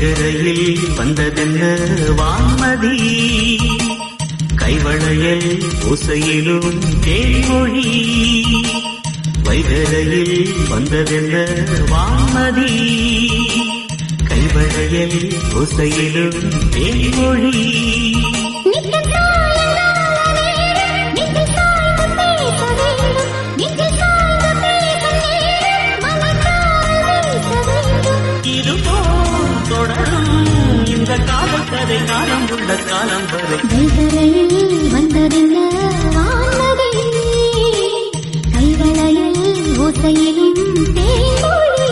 வைகரையில் வந்ததென்ன வான்மதி கைவளையல் ஓசையிலும் தேன்மொழி வைகரையில் வந்ததென்ன வான்மதி கைவளையல் ஓசையிலும் தேன்மொழி நித்தம் சாயலால நேரம் நித்தம் சாய்ந்து பேச வேண்டும் நித்தம் சாய்ந்து பேசும் நேரம் மனசால் வீச வேண்டும் இதுபோல் தொடரும் இந்த காதல் கதை காலம் உள்ள காலம் வரை வைகரையில் வந்ததென்ன வானதி கைவளையல் ஓசையிலும் தேன்மொழி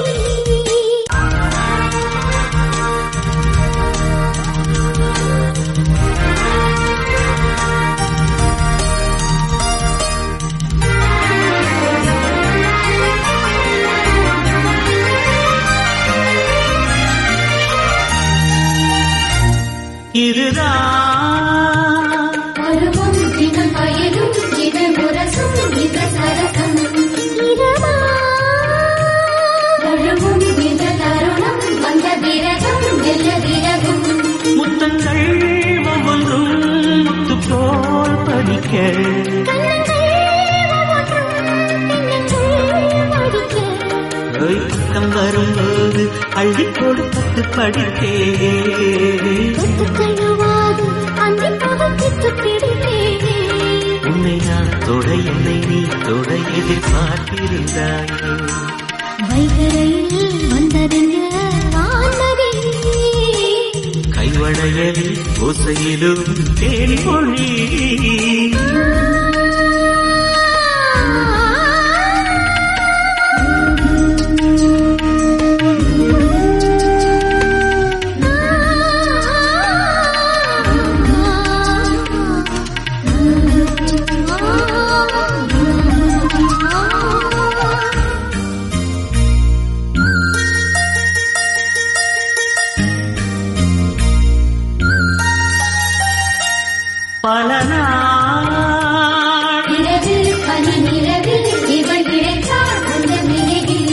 இதுதான் பருவம் தினம் பயனும் இது முரசும் இது சரசம் இரவா தழுவும் இந்த தருணம் வந்த விரகம் வெல்ல விரகும் முத்தங்கள் ஒவ்வொன்றும் முத்து போல் படிக்க கண்ணங்கள் ஒவ்வொன்றும் எண்ணங்கள் படிக்க பக்கம் வரும்போது அள்ளி கொடுத்து படித்தே தொட்டு தழுவாது அந்த பகத்திட்டு பிடித்தேனே உன்னை நான் தொட என்னை நீ தொட எதிர்பார்த்திருந்தாயோ வைகரையில் வந்ததென்ன வானதி கைவளையல் ஓசையிலும் தேன்மொழி பல நாள் இரவில் பனி நிலவில் இவள் கிடைத்தாள் அந்த நிலையில்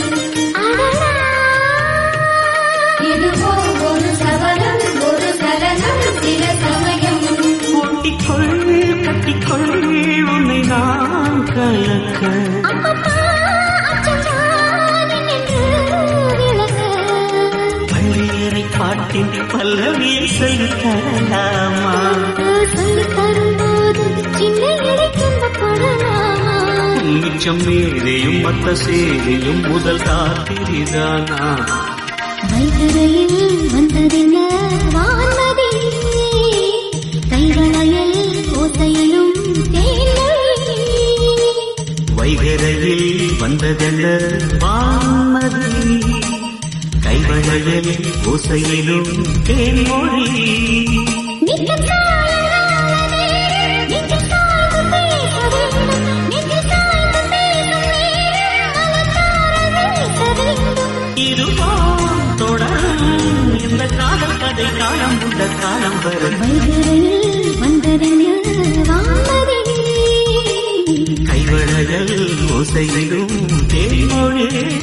இதுவோ ஒரு சபலம் ஒரு சலனம் சில சமயம் ஒட்டிக்கொள் கட்டிக்கொள் உன்னை நான் கலக்க அப்பப்பா அச்சச்சா நின்று விளக்க பள்ளியறை பாட்டின் பல்லவியை சொல்லி தரலாமா சொல்லி தரும்போது சின்ன இடைக்கின்ற படலாமா மிச்சம் மேலையும் மத்த சேரியும் முதல் காத்திரிதானா வைகரையில் வந்ததென்ன வான்மதி கைவளையல் ஓசையிலும் தேனொழி வைகரையில் வந்ததென்ன வான்மதி கைவளையல் ஓசையிலும் தேன்மொழி நித்தம் சாயலால நேரம் நித்தம் சாய்ந்து பேச வேண்டும் நித்தம் சாய்ந்து பேசும் நேரம் மனசார வீச வேண்டும் இதுபோல் தொடரும் இந்த காலம் கதை காலம் உள்ள காலம் வரை வைகரையில் வந்ததென்ன வான்மதி கைவளையல் ஓசையிலும் தேன்மொழி